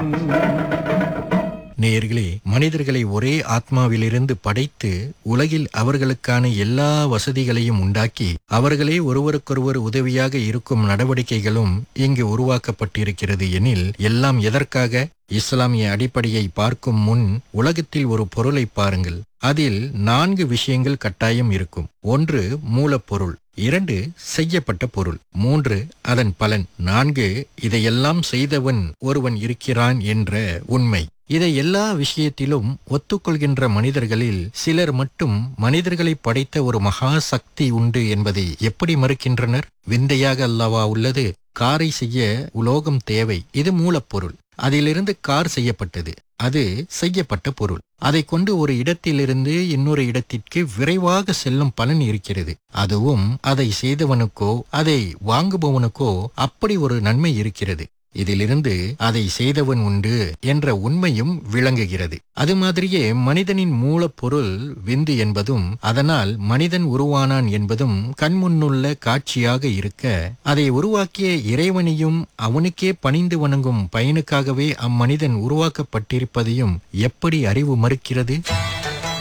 நேயர்களே மனிதர்களை ஒரே ஆத்மாவிலிருந்து படைத்து உலகில் அவர்களுக்கான எல்லா வசதிகளையும் உண்டாக்கி அவர்களே ஒருவருக்கொருவர் உதவியாக இருக்கும் நடவடிக்கைகளும் இங்கு உருவாக்கப்பட்டிருக்கிறது எனில் எல்லாம் எதற்காக இஸ்லாமிய அடிப்படையை பார்க்கும் முன் உலகத்தில் ஒரு பொருளை பாருங்கள் அதில் நான்கு விஷயங்கள் கட்டாயம் இருக்கும் ஒன்று மூலப்பொருள் இரண்டு செய்யப்பட்ட பொருள் மூன்று அதன் பலன் நான்கு இதையெல்லாம் செய்தவன் ஒருவன் இருக்கிறான் என்ற உண்மை இதை எல்லா விஷயத்திலும் ஒத்துக்கொள்கின்ற மனிதர்களில் சிலர் மட்டும் மனிதர்களை படைத்த ஒரு மகா சக்தி உண்டு என்பதை எப்படி மறுக்கின்றனர் விந்தையாக அல்லவா உள்ளது காரை செய்ய உலோகம் தேவை இது மூலப்பொருள் அதிலிருந்து கார் செய்யப்பட்டது அது செய்யப்பட்ட பொருள் அதை கொண்டு ஒரு இடத்திலிருந்து இன்னொரு இடத்திற்கு விரைவாக செல்லும் பலன் இருக்கிறது அதுவும் அதை செய்தவனுக்கோ அதை வாங்குபவனுக்கோ அப்படி ஒரு நன்மை இருக்கிறது இதிலிருந்து அதை செய்தவன் உண்டு என்ற உண்மையும் விளங்குகிறது அது மாதிரியே மனிதனின் மூலப்பொருள் விந்து என்பதும் அதனால் மனிதன் உருவானான் என்பதும் கண்முன்னுள்ள காட்சியாக இருக்க அதை உருவாக்கிய இறைவனையும் அவனுக்கே பணிந்து வணங்கும் பயனுக்காகவே அம்மனிதன் உருவாக்கப்பட்டிருப்பதையும் எப்படி அறிவு மறுக்கிறது